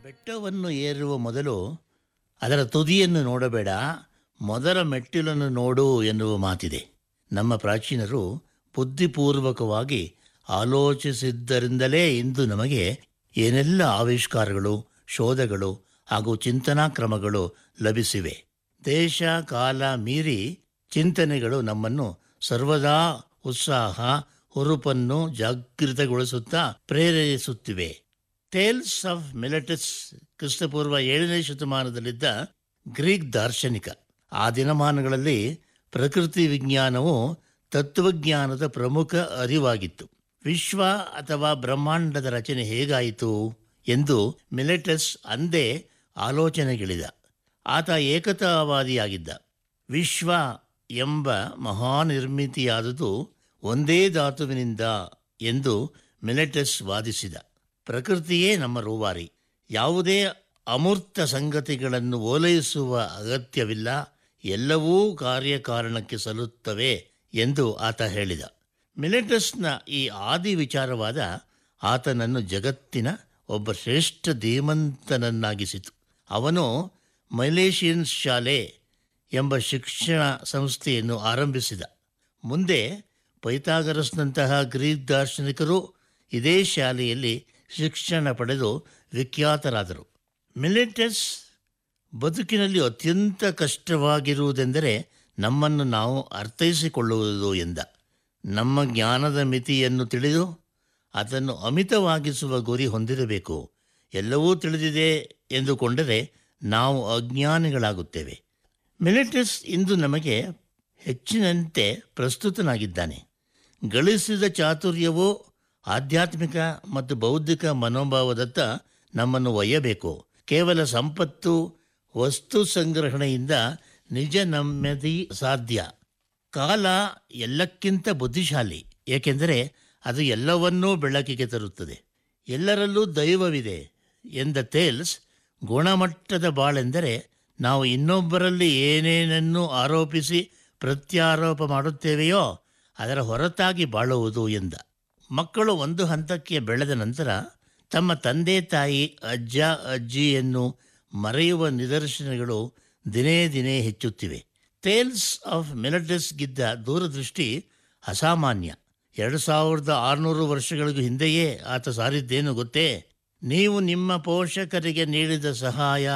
ಬೆಟ್ಟವನ್ನು ಏರುವ ಮೊದಲು ಅದರ ತುದಿಯನ್ನು ನೋಡಬೇಡ ಮೊದಲ ಮೆಟ್ಟಿಲನ್ನು ನೋಡು ಎನ್ನುವ ಮಾತಿದೆ ನಮ್ಮ ಪ್ರಾಚೀನರು ಬುದ್ಧಿಪೂರ್ವಕವಾಗಿ ಆಲೋಚಿಸಿದ್ದರಿಂದಲೇ ಇಂದು ನಮಗೆ ಏನೆಲ್ಲ ಆವಿಷ್ಕಾರಗಳು ಶೋಧಗಳು ಹಾಗೂ ಚಿಂತನಾ ಕ್ರಮಗಳು ಲಭಿಸಿವೆ ದೇಶ ಕಾಲ ಮೀರಿ ಚಿಂತನೆಗಳು ನಮ್ಮನ್ನು ಸರ್ವದಾ ಉತ್ಸಾಹ ಹುರುಪನ್ನು ಜಾಗೃತಗೊಳಿಸುತ್ತಾ ಪ್ರೇರೇಪಿಸುತ್ತಿವೆ ಟೇಲ್ಸ್ ಆಫ್ ಮಿಲೆಟಸ್ ಕ್ರಿಸ್ತಪೂರ್ವ ಏಳನೇ ಶತಮಾನದಲ್ಲಿದ್ದ ಗ್ರೀಕ್ ದಾರ್ಶನಿಕ ಆ ದಿನಮಾನಗಳಲ್ಲಿ ಪ್ರಕೃತಿ ವಿಜ್ಞಾನವು ತತ್ವಜ್ಞಾನದ ಪ್ರಮುಖ ಅರಿವಾಗಿತ್ತು ವಿಶ್ವ ಅಥವಾ ಬ್ರಹ್ಮಾಂಡದ ರಚನೆ ಹೇಗಾಯಿತು ಎಂದು ಮಿಲೆಟಸ್ ಅಂದೇ ಆಲೋಚನೆಗಿಳಿದ ಆತ ಏಕತಾವಾದಿಯಾಗಿದ್ದ ವಿಶ್ವ ಎಂಬ ಮಹಾನಿರ್ಮಿತಿಯಾದುದು ಒಂದೇ ಧಾತುವಿನಿಂದ ಎಂದು ಮಿಲೆಟಸ್ ವಾದಿಸಿದ ಪ್ರಕೃತಿಯೇ ನಮ್ಮ ರೂವಾರಿ ಯಾವುದೇ ಅಮೂರ್ತ ಸಂಗತಿಗಳನ್ನು ಓಲೈಸುವ ಅಗತ್ಯವಿಲ್ಲ ಎಲ್ಲವೂ ಕಾರ್ಯಕಾರಣಕ್ಕೆ ಸಲ್ಲುತ್ತವೆ ಎಂದು ಆತ ಹೇಳಿದ ಮಿಲೆಟಸ್ನ ಈ ಆದಿ ವಿಚಾರವಾದ ಆತನನ್ನು ಜಗತ್ತಿನ ಒಬ್ಬ ಶ್ರೇಷ್ಠ ಧೀಮಂತನನ್ನಾಗಿಸಿತು ಅವನು ಮೈಲೇಷಿಯನ್ ಶಾಲೆ ಎಂಬ ಶಿಕ್ಷಣ ಸಂಸ್ಥೆಯನ್ನು ಆರಂಭಿಸಿದ ಮುಂದೆ ಪೈಥಾಗರಸ್ನಂತಹ ಗ್ರೀಕ್ ದಾರ್ಶನಿಕರು ಇದೇ ಶಾಲೆಯಲ್ಲಿ ಶಿಕ್ಷಣ ಪಡೆದು ವಿಖ್ಯಾತರಾದರು ಮಿಲೆಟಸ್ ಬದುಕಿನಲ್ಲಿ ಅತ್ಯಂತ ಕಷ್ಟವಾಗಿರುವುದೆಂದರೆ ನಮ್ಮನ್ನು ನಾವು ಅರ್ಥೈಸಿಕೊಳ್ಳುವುದು ಎಂದ ನಮ್ಮ ಜ್ಞಾನದ ಮಿತಿಯನ್ನು ತಿಳಿದು ಅದನ್ನು ಅಮಿತವಾಗಿಸುವ ಗುರಿ ಹೊಂದಿರಬೇಕು ಎಲ್ಲವೂ ತಿಳಿದಿದೆ ಎಂದುಕೊಂಡರೆ ನಾವು ಅಜ್ಞಾನಿಗಳಾಗುತ್ತೇವೆ ಮಿಲಿಟಸ್ ಇಂದು ನಮಗೆ ಹೆಚ್ಚಿನಂತೆ ಪ್ರಸ್ತುತನಾಗಿದ್ದಾನೆ ಗಳಿಸಿದ ಚಾತುರ್ಯವು ಆಧ್ಯಾತ್ಮಿಕ ಮತ್ತು ಬೌದ್ಧಿಕ ಮನೋಭಾವದತ್ತ ನಮ್ಮನ್ನು ಒಯ್ಯಬೇಕು ಕೇವಲ ಸಂಪತ್ತು ವಸ್ತು ಸಂಗ್ರಹಣೆಯಿಂದ ನಿಜ ನೆಮ್ಮದಿ ಸಾಧ್ಯ ಕಾಲ ಎಲ್ಲಕ್ಕಿಂತ ಬುದ್ಧಿಶಾಲಿ ಏಕೆಂದರೆ ಅದು ಎಲ್ಲವನ್ನೂ ಬೆಳಕಿಗೆ ತರುತ್ತದೆ ಎಲ್ಲರಲ್ಲೂ ದೈವವಿದೆ ಎಂದ ತೇಲ್ಸ್ ಗುಣಮಟ್ಟದ ಬಾಳೆಂದರೆ ನಾವು ಇನ್ನೊಬ್ಬರಲ್ಲಿ ಏನೇನನ್ನು ಆರೋಪಿಸಿ ಪ್ರತ್ಯಾರೋಪ ಮಾಡುತ್ತೇವೆಯೋ ಅದರ ಹೊರತಾಗಿ ಬಾಳುವುದು ಎಂದ ಮಕ್ಕಳು ಒಂದು ಹಂತಕ್ಕೆ ಬೆಳೆದ ನಂತರ ತಮ್ಮ ತಂದೆ ತಾಯಿ ಅಜ್ಜ ಅಜ್ಜಿಯನ್ನು ಮರೆಯುವ ನಿದರ್ಶನಗಳು ದಿನೇ ದಿನೇ ಹೆಚ್ಚುತ್ತಿವೆ ಟೇಲ್ಸ್ ಆಫ್ ಗಿದ್ದ ದೂರದೃಷ್ಟಿ ಅಸಾಮಾನ್ಯ ಎರಡು ಸಾವಿರದ ಆರುನೂರು ವರ್ಷಗಳಿಗೂ ಹಿಂದೆಯೇ ಆತ ಸಾರಿದ್ದೇನು ಗೊತ್ತೇ ನೀವು ನಿಮ್ಮ ಪೋಷಕರಿಗೆ ನೀಡಿದ ಸಹಾಯ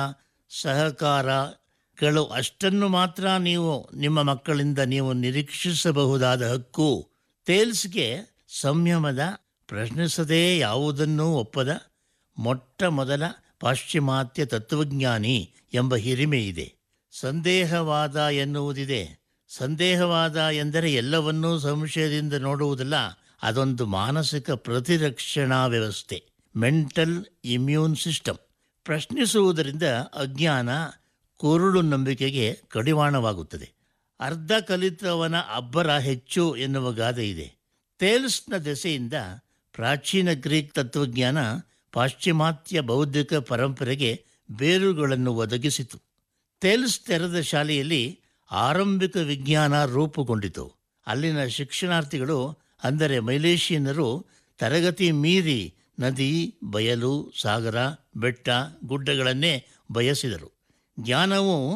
ಸಹಕಾರಗಳು ಅಷ್ಟನ್ನು ಮಾತ್ರ ನೀವು ನಿಮ್ಮ ಮಕ್ಕಳಿಂದ ನೀವು ನಿರೀಕ್ಷಿಸಬಹುದಾದ ಹಕ್ಕು ಟೇಲ್ಸ್ಗೆ ಸಂಯಮದ ಪ್ರಶ್ನಿಸದೇ ಯಾವುದನ್ನೂ ಒಪ್ಪದ ಮೊಟ್ಟ ಮೊದಲ ಪಾಶ್ಚಿಮಾತ್ಯ ತತ್ವಜ್ಞಾನಿ ಎಂಬ ಹಿರಿಮೆ ಇದೆ ಸಂದೇಹವಾದ ಎನ್ನುವುದಿದೆ ಸಂದೇಹವಾದ ಎಂದರೆ ಎಲ್ಲವನ್ನೂ ಸಂಶಯದಿಂದ ನೋಡುವುದಲ್ಲ ಅದೊಂದು ಮಾನಸಿಕ ಪ್ರತಿರಕ್ಷಣಾ ವ್ಯವಸ್ಥೆ ಮೆಂಟಲ್ ಇಮ್ಯೂನ್ ಸಿಸ್ಟಮ್ ಪ್ರಶ್ನಿಸುವುದರಿಂದ ಅಜ್ಞಾನ ಕುರುಡು ನಂಬಿಕೆಗೆ ಕಡಿವಾಣವಾಗುತ್ತದೆ ಅರ್ಧ ಕಲಿತವನ ಅಬ್ಬರ ಹೆಚ್ಚು ಎನ್ನುವ ಗಾದೆ ಇದೆ ತೇಲ್ಸ್ನ ದೆಸೆಯಿಂದ ಪ್ರಾಚೀನ ಗ್ರೀಕ್ ತತ್ವಜ್ಞಾನ ಪಾಶ್ಚಿಮಾತ್ಯ ಬೌದ್ಧಿಕ ಪರಂಪರೆಗೆ ಬೇರುಗಳನ್ನು ಒದಗಿಸಿತು ತೇಲ್ಸ್ ತೆರೆದ ಶಾಲೆಯಲ್ಲಿ ಆರಂಭಿಕ ವಿಜ್ಞಾನ ರೂಪುಗೊಂಡಿತು ಅಲ್ಲಿನ ಶಿಕ್ಷಣಾರ್ಥಿಗಳು ಅಂದರೆ ಮೈಲೇಷಿಯನ್ನರು ತರಗತಿ ಮೀರಿ ನದಿ ಬಯಲು ಸಾಗರ ಬೆಟ್ಟ ಗುಡ್ಡಗಳನ್ನೇ ಬಯಸಿದರು ಜ್ಞಾನವು